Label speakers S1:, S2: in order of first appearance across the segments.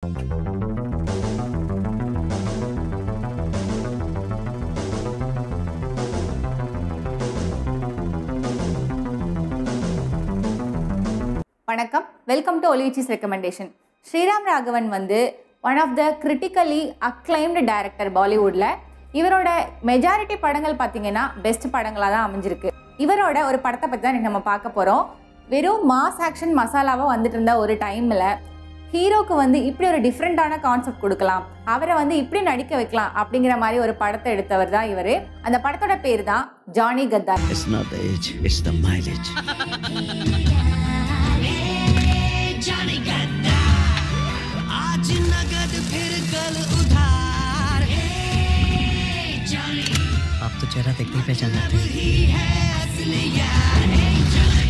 S1: வணக்கம் welcome to ஒலிவிச்சிஸ் recommendation Sriram Raghavan வந்து one of the critically acclaimed director பாலிவுட்டில் இவரோட மெஜாரிட்டி படங்கள் பார்த்தீங்கன்னா பெஸ்ட் படங்களாக தான் அமைஞ்சிருக்கு இவரோட ஒரு படத்தை பற்றி தான் இன்னைக்கு நம்ம பார்க்க போகிறோம் வெறும் மாஸ் ஆக்ஷன் மசாலாவாக வந்துட்டு இருந்த ஒரு டைமில் ஹீரோக்கு வந்து இப்படி ஒரு டிஃப்ரெண்ட்டான கான்செப்ட் கொடுக்கலாம் அவரை வந்து இப்படி நடிக்க வைக்கலாம் அப்படிங்கிற மாதிரி ஒரு படத்தை எடுத்தவர் தான் இவர் அந்த படத்தோட பேர் தான் Johnny Gaddar
S2: It's not the age, it's the mileage.
S3: जाने गद्दा आज नगद फिर कल उधार जाने
S2: आप तो चेहरा देखते ही पहचान जाते हैं
S3: ही है असली यार जाने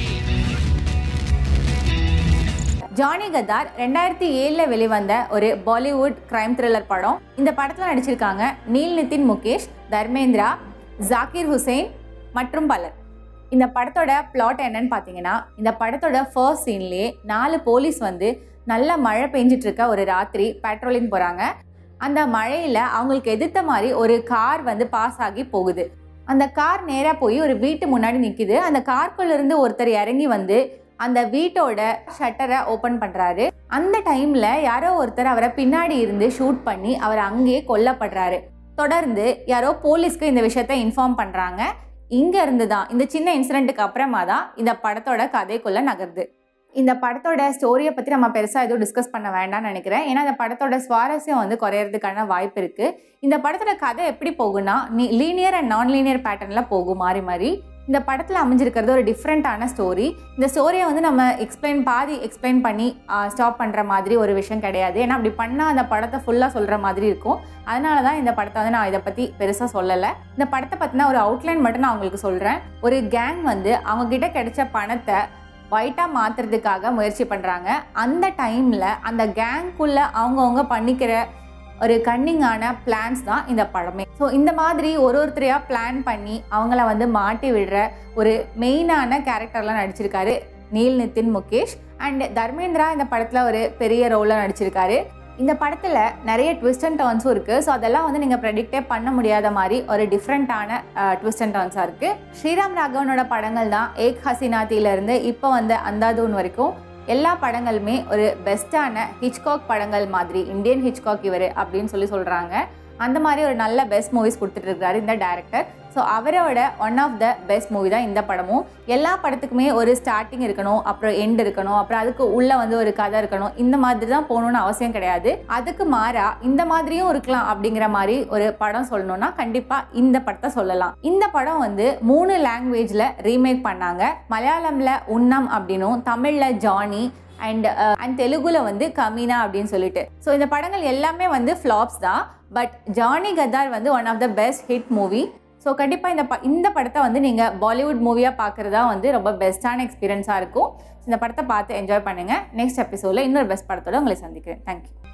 S1: ஜானி கத்தார் ரெண்டாயிரத்தி ஏழில் வெளிவந்த ஒரு பாலிவுட் கிரைம் த்ரில்லர் படம் இந்த படத்தில் நடிச்சிருக்காங்க நீல் நிதின் முகேஷ் தர்மேந்திரா ஜாகிர் ஹுசைன் மற்றும் பலர் இந்த படத்தோட பிளாட் என்னன்னு பார்த்தீங்கன்னா இந்த படத்தோட ஃபர்ஸ்ட் சீன்லேயே நாலு போலீஸ் வந்து நல்ல மழை பெஞ்சிட்டு இருக்க ஒரு ராத்திரி பெட்ரோலிங் போகிறாங்க அந்த மழையில் அவங்களுக்கு எதிர்த்த மாதிரி ஒரு கார் வந்து பாஸ் ஆகி போகுது அந்த கார் நேராக போய் ஒரு வீட்டு முன்னாடி நிற்கிது அந்த கார்க்குள்ள இருந்து ஒருத்தர் இறங்கி வந்து அந்த வீட்டோட ஷட்டரை ஓப்பன் பண்ணுறாரு அந்த டைமில் யாரோ ஒருத்தர் அவரை பின்னாடி இருந்து ஷூட் பண்ணி அவர் அங்கேயே கொல்லப்படுறாரு தொடர்ந்து யாரோ போலீஸ்க்கு இந்த விஷயத்த இன்ஃபார்ம் பண்ணுறாங்க இங்க இருந்து தான் இந்த சின்ன இன்சிடென்ட்டுக்கு அப்புறமா தான் இந்த படத்தோட கதைக்குள்ள நகருது இந்த படத்தோட ஸ்டோரியை பற்றி நம்ம பெருசாக எதுவும் டிஸ்கஸ் பண்ண வேண்டாம்னு நினைக்கிறேன் ஏன்னா இந்த படத்தோட சுவாரஸ்யம் வந்து குறையறதுக்கான வாய்ப்பு இருக்குது இந்த படத்தோட கதை எப்படி போகும்னா நீ லீனியர் அண்ட் நான் லீனியர் பேட்டர்னில் போகும் மாறி மாறி இந்த படத்தில் அமைஞ்சிருக்கிறது ஒரு டிஃப்ரெண்ட்டான ஸ்டோரி இந்த ஸ்டோரியை வந்து நம்ம எக்ஸ்பிளைன் பாதி எக்ஸ்பிளைன் பண்ணி ஸ்டாப் பண்ணுற மாதிரி ஒரு விஷயம் கிடையாது ஏன்னா அப்படி பண்ணால் அந்த படத்தை ஃபுல்லாக சொல்கிற மாதிரி இருக்கும் அதனால தான் இந்த படத்தை வந்து நான் இதை பற்றி பெருசாக சொல்லலை இந்த படத்தை பற்றின ஒரு அவுட்லைன் மட்டும் நான் உங்களுக்கு சொல்கிறேன் ஒரு கேங் வந்து அவங்க கிட்ட கிடைச்ச பணத்தை ஒயிட்டாக மாற்றுறதுக்காக முயற்சி பண்ணுறாங்க அந்த டைமில் அந்த கேங்க்குள்ளே அவங்கவுங்க பண்ணிக்கிற ஒரு கன்னிங்கான பிளான்ஸ் தான் இந்த படமே ஸோ இந்த மாதிரி ஒரு ஒருத்தரையாக பிளான் பண்ணி அவங்கள வந்து மாட்டி விடுற ஒரு மெயினான கேரக்டர்லாம் நடிச்சிருக்காரு நீல் நிதின் முகேஷ் அண்ட் தர்மேந்திரா இந்த படத்தில் ஒரு பெரிய ரோலில் நடிச்சிருக்காரு இந்த படத்தில் நிறைய ட்விஸ்ட் அண்ட் டர்ன்ஸும் இருக்குது ஸோ அதெல்லாம் வந்து நீங்கள் ப்ரெடிக்டே பண்ண முடியாத மாதிரி ஒரு டிஃப்ரெண்ட்டான ட்விஸ்ட் அண்ட் டர்ன்ஸாக இருக்குது ஸ்ரீராம் ராகவனோட படங்கள் தான் ஏக் ஹசினாத்தியிலேருந்து இப்போ வந்த அந்தாதூன் வரைக்கும் எல்லா படங்களுமே ஒரு பெஸ்ட்டான ஹிச்காக் படங்கள் மாதிரி இந்தியன் ஹிச்காக் இவர் அப்படின்னு சொல்லி சொல்கிறாங்க அந்த மாதிரி ஒரு நல்ல பெஸ்ட் மூவிஸ் கொடுத்துட்டு இருக்காரு இந்த டேரக்டர் ஸோ அவரோட one of the best movie தான் இந்த படமும் எல்லா படத்துக்குமே ஒரு ஸ்டார்டிங் இருக்கணும் அப்புறம் எண்ட் இருக்கணும் அப்புறம் அதுக்கு உள்ள வந்து ஒரு கதை இருக்கணும் இந்த மாதிரி தான் போகணும்னு அவசியம் கிடையாது அதுக்கு மாறா இந்த மாதிரியும் இருக்கலாம் அப்படிங்கிற மாதிரி ஒரு படம் சொல்லணும்னா கண்டிப்பாக இந்த படத்தை சொல்லலாம் இந்த படம் வந்து மூணு லாங்குவேஜில் ரீமேக் பண்ணாங்க மலையாளம்ல உன்னம் அப்படின்னும் தமிழில் ஜானி அண்ட் அண்ட் தெலுங்குல வந்து கமீனா அப்படின்னு சொல்லிட்டு ஸோ இந்த படங்கள் எல்லாமே வந்து ஃப்ளாப்ஸ் தான் பட் ஜானி கத்தார் வந்து one of the best hit movie so கண்டிப்பாக இந்த ப இந்த படத்தை வந்து நீங்கள் பாலிவுட் மூவியாக பார்க்குறதா வந்து ரொம்ப பெஸ்ட்டான எக்ஸ்பீரியன்ஸாக இருக்கும் இந்த படத்தை பார்த்து என்ஜாய் பண்ணுங்கள் நெக்ஸ்ட் எபிசோடில் இன்னொரு பெஸ்ட் படத்தோட உங்களை சந்திக்கிறேன் தேங்க்யூ